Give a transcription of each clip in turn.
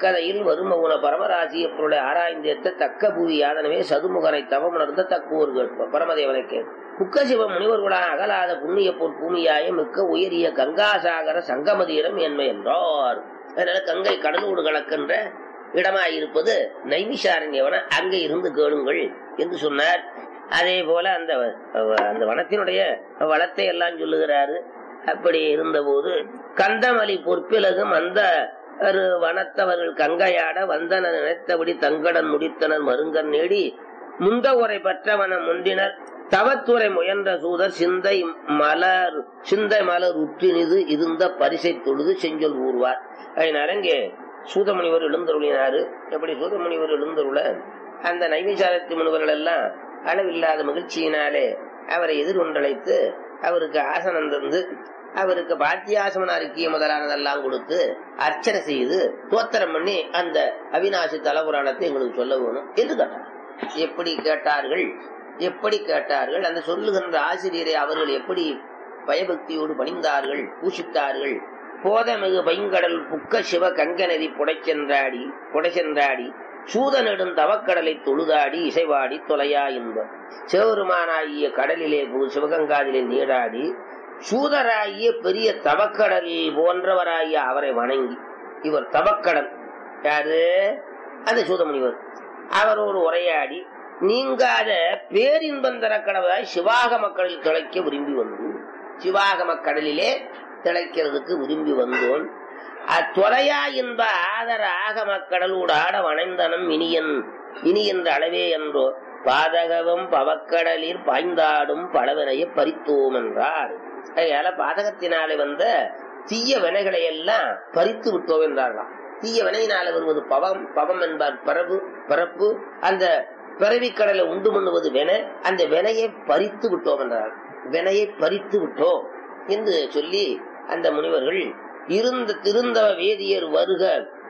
தக்கதையில் வருமவுன பரமராசிய பொருளை ஆராய்ந்தேத்த தக்க புவி யாதனவே சதுமுகனை தவமுணர்ந்த தக்குவோர் கேட்போம் பரமதேவனை கேட்போம் குக்கசிவ முனிவர்களான அகலாத புண்ணிய பொற் பூமியாய மிக்க உயரிய கங்காசாகர சங்கமதீரம் என்ப என்றார் அதனால கங்கை கடலோடு கலக்கின்ற இடமாயிருப்பது நைமிஷாரண்யவன அங்கே இருந்து கேளுங்கள் என்று சொன்னார் அதே போல அந்த அந்த வனத்தினுடைய வளத்தை எல்லாம் சொல்லுகிறாரு அப்படி இருந்தபோது கந்தமலி பொற்பிலகும் அந்த ஒரு வனத்தவர்கள் கங்கையாட வந்தன நினைத்தபடி தங்கடன் முடித்தனர் மருங்கன் நேடி முந்த உரை பற்றவன முந்தினர் தவத்துறை முயன்ற சூதர் சிந்தை மலர் சிந்தை மலர் உற்றினிது இருந்த பரிசை தொழுது செஞ்சொல் ஊர்வார் அதனால இங்கே சூதமுனிவர் எழுந்தருளினாரு எப்படி சூதமுனிவர் எழுந்தருள அந்த நைவிசாரத்தி முனிவர்கள் எல்லாம் அளவில்லாத மகிழ்ச்சியினாலே அவரை எதிர்கொண்டழைத்து அவருக்கு ஆசனம் தந்து அவருக்கு பாத்தியாசமன அறிக்கை முதலானதெல்லாம் கொடுத்து அர்ச்சனை செய்து தோத்திரம் பண்ணி அந்த அவிநாசி தலபுராணத்தை எங்களுக்கு சொல்ல வேணும் என்று கேட்டார் எப்படி கேட்டார்கள் எப்படி கேட்டார்கள் அந்த சொல்லுகின்ற ஆசிரியரை அவர்கள் எப்படி பயபக்தியோடு பணிந்தார்கள் பூசித்தார்கள் போதமிகு பைங்கடல் புக்க சிவ கங்கநதி புடைச்சென்றாடி புடைச்சென்றாடி சூதனிடும் தவக்கடலை தொழுதாடி இசைவாடி தொலையா இன்பம் சிவபெருமானாகிய கடலிலே சிவகங்காதிலே நீராடி சூதராகிய பெரிய தவக்கடலில் போன்றவராகிய அவரை வணங்கி இவர் தவக்கடல் யாரு அந்த சூதமுனிவர் அவரோடு உரையாடி நீங்காத பேரின்பம் தர கடவுளாய் சிவாக மக்களில் திளைக்க விரும்பி வந்து சிவாகம கடலிலே திளைக்கிறதுக்கு விரும்பி வந்தோன் அத்தொலையா என்ப ஆதர ஆகம கடலூடாட வணைந்தனம் இனியன் இனி என்ற அளவே என்றோ பாதகவம் பவக்கடலில் பாய்ந்தாடும் பலவினையை பறித்தோம் என்றார் அதனால பாதகத்தினாலே வந்த தீய வினைகளை எல்லாம் பறித்து விட்டோம் என்றார்களாம் தீய வினையினால வருவது பவம் பவம் என்பார் பரப்பு பரப்பு அந்த பிறவி கடலை உண்டு பண்ணுவது வென அந்த வினையை பறித்து விட்டோம் என்றார் வினையை பறித்து விட்டோம் என்று சொல்லி அந்த முனிவர்கள் இருந்த திருந்தவ வேதியர் வருக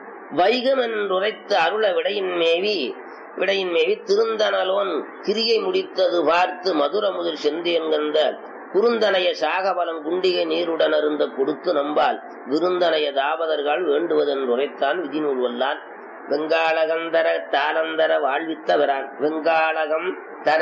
வைகம் என்றுரைத்து அருள விடையின் மேவி விடையின் மேவி திருந்தனலோன் கிரியை முடித்தது பார்த்து மதுர முதிர் சென்று என்கின்ற குறுந்தனைய சாகபலம் குண்டிகை நீருடன் அருந்த கொடுத்து நம்பால் விருந்தனைய தாபதர்கள் வேண்டுவதென்றுரைத்தான் விதிநூல் வல்லான் வெங்காளகந்தர தாளந்தர வாழ்வித்தவரான் வெங்காளகம் தர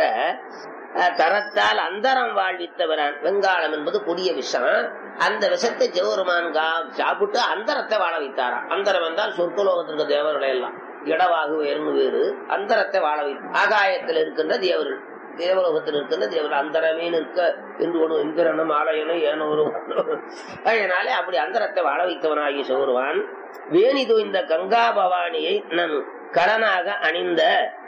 தரத்தால் அந்தரம் வாழ்வித்தவரான் வெங்காளம் என்பது கொடிய விஷம் அந்த விஷத்தை ஜெவருமான் சாப்பிட்டு அந்தரத்தை வாழ வைத்தாராம் அந்தரம் என்றால் சொர்க்கலோகத்திற்கு தேவர்களை எல்லாம் இடவாகு வேறு வேறு அந்தரத்தை வாழ வைத்து ஆகாயத்தில் இருக்கின்ற தேவர்கள் தேவலோகத்தில் இருக்கின்ற தேவர் அந்தரமே நிற்க என்று ஒரு இந்திரனும் ஆலயனும் ஏனோ ஒரு அதனாலே அப்படி அந்தரத்தை வாழ வைத்தவனாகி சிவருவான் வேணிது இந்த கங்கா பவானியை நன் கடனாக அணிந்த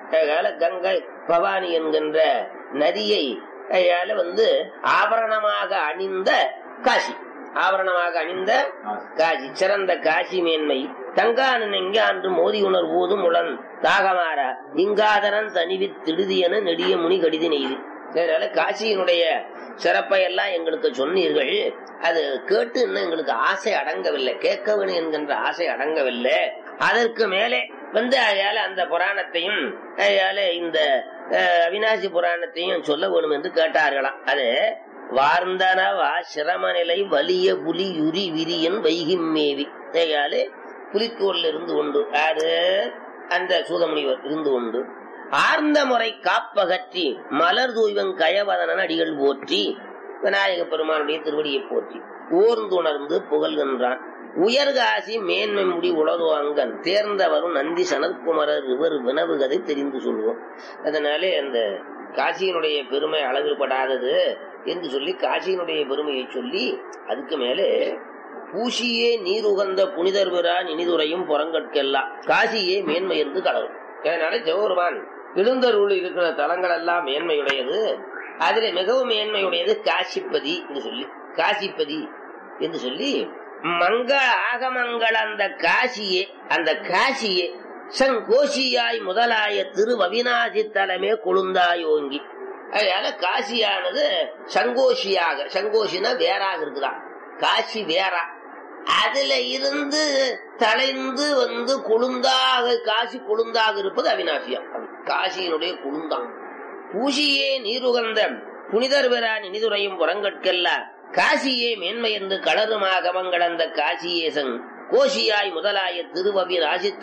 கங்கை பவானி என்கின்ற நதியை வந்து ஆபரணமாக அணிந்த காசி ஆபரணமாக அணிந்த காசி சிறந்த காசி மேன்மை தங்கானன் எங்கான்று மோதி உணர் போதும் உளன் தாகமாற இங்காதரன் தனிவி திடுதியன நெடிய முனி கடிதி நெய்து அதனால காசியினுடைய சிறப்பை எல்லாம் எங்களுக்கு சொன்னீர்கள் அது கேட்டு இன்னும் எங்களுக்கு ஆசை அடங்கவில்லை கேட்க வேணும் என்கின்ற ஆசை அடங்கவில்லை அதற்கு மேலே வந்து அயால அந்த புராணத்தையும் அயால இந்த அவினாசி புராணத்தையும் சொல்ல வேணும் என்று கேட்டார்களாம் அது வார்ந்தனவா சிரமநிலை வலிய புலி யுரி விரியன் வைகிம்மேவி அயாலே புலித்தோல்ல இருந்து கொண்டு யாரு அந்த சூதமுனிவர் இருந்து கொண்டு ஆர்ந்த முறை காப்பகற்றி மலர் தூய்வன் கயவதனன் அடிகள் போற்றி விநாயக பெருமானுடைய திருவடியை போற்றி ஓர்ந்துணர்ந்து புகழ்கின்றான் உயர்காசி மேன்மை முடி உலகோ அங்கன் தேர்ந்தவரும் நந்தி சனத்குமரர் இவர் வினவு கதை தெரிந்து சொல்லுவோம் அதனாலே அந்த காசியினுடைய பெருமை அளவில்படாதது என்று சொல்லி காசியினுடைய பெருமையை சொல்லி அதுக்கு மேலே பூசியே நீர் உகந்த புனிதர் விரான் இனிதுரையும் புறங்கட்கெல்லாம் காசியே மேன்மை என்று கலரும் அதனால ஜெவருமான் எழுந்தருள் இருக்கிற தலங்கள் எல்லாம் மேன்மையுடையது அதுல மிகவும் மேன்மையுடையது காசிப்பதி என்று சொல்லி காசிப்பதி என்று சொல்லி மங்கள ஆகமங்கள் அந்த காசியே அந்த காசியே சங்கோஷியாய் முதலாய திருவவினாசி தலைமே கொழுந்தாயோங்கி அதனால காசியானது சங்கோஷியாக சங்கோஷினா வேறாக இருக்குதான் காசி வேறா அதுல இருந்து தலைந்து வந்து கொழுந்தாக காசி கொழுந்தாக இருப்பது அவினாசியா காசியினுடைய கொழுந்தான் பூசியே நீருகந்த புனிதர் பெறான் இனிதுரையும் புறங்கட்கல்ல காசியே மேன்மை என்று களருமாக கடந்த காசியேசன் கோஷியாய் முதலாய திருவவி ராசித்த